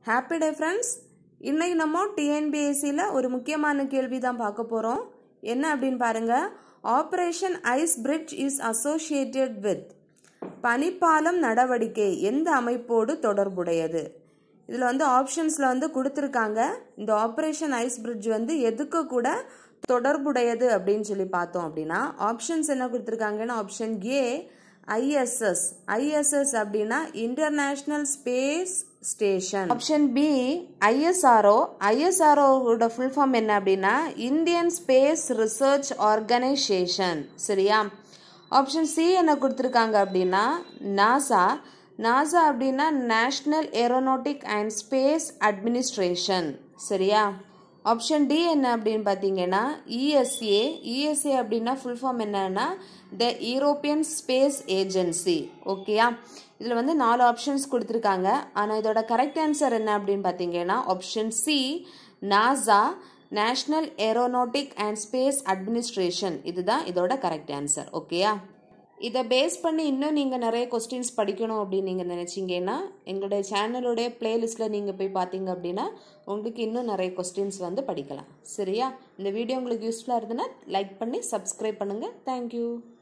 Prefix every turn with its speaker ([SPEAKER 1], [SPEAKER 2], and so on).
[SPEAKER 1] happy day friends இன்னைக்கு நம்ம டிஎன்பிஎஸ்சியில் ஒரு முக்கியமான கேள்வி தான் பார்க்க போகிறோம் என்ன அப்படின்னு பாருங்க operation ice bridge is associated with பனிப்பாலம் நடவடிக்கை எந்த அமைப்போடு தொடர்புடையது இதில் வந்து ஆப்ஷன்ஸில் வந்து கொடுத்துருக்காங்க இந்த ஆப்ரேஷன் ஐஸ் பிரிட்ஜ் வந்து எதுக்கு கூட தொடர்புடையது அப்படின்னு சொல்லி பார்த்தோம் அப்படின்னா ஆப்ஷன்ஸ் என்ன கொடுத்துருக்காங்கன்னா ஆப்ஷன் ஏ ஐஎஸ்எஸ் ஐஎஸ்எஸ் அப்படின்னா international space station option B ISRO ஐஎஸ்ஆர்ஓட ஃபுல் ஃபார்ம் என்ன அப்படின்னா இந்தியன் ஸ்பேஸ் ரிசர்ச் ஆர்கனைசேஷன் சரியா ஆப்ஷன் சி என்ன கொடுத்துருக்காங்க அப்படின்னா நாசா நாசா அப்படின்னா national aeronautic and space administration சரியா ஆப்ஷன் டி என்ன அப்படின்னு பார்த்தீங்கன்னா இஎஸ்ஏ இஎஸ்ஏ அப்படின்னா ஃபுல் ஃபார்ம் என்னன்னா த யூரோப்பியன் ஸ்பேஸ் ஏஜென்சி ஓகேயா இதில் வந்து நாலு ஆப்ஷன்ஸ் கொடுத்துருக்காங்க ஆனால் இதோட கரெக்ட் ஆன்சர் என்ன அப்படின்னு பார்த்தீங்கன்னா option C NASA national aeronautic and space administration இதுதான் இதோட கரெக்ட் ஆன்சர் ஓகேயா இதை பேஸ் பண்ணி இன்னும் நீங்கள் நிறைய கொஸ்டின்ஸ் படிக்கணும் அப்படின்னு நீங்கள் நினச்சிங்கன்னா எங்களுடைய சேனலுடைய பிளேலிஸ்ட்டில் நீங்கள் போய் பார்த்தீங்க அப்படின்னா உங்களுக்கு இன்னும் நிறைய கொஸ்டின்ஸ் வந்து படிக்கலாம் சரியா இந்த வீடியோ உங்களுக்கு யூஸ்ஃபுல்லாக இருந்ததுன்னா லைக் பண்ணி சப்ஸ்கிரைப் பண்ணுங்கள் தேங்க்யூ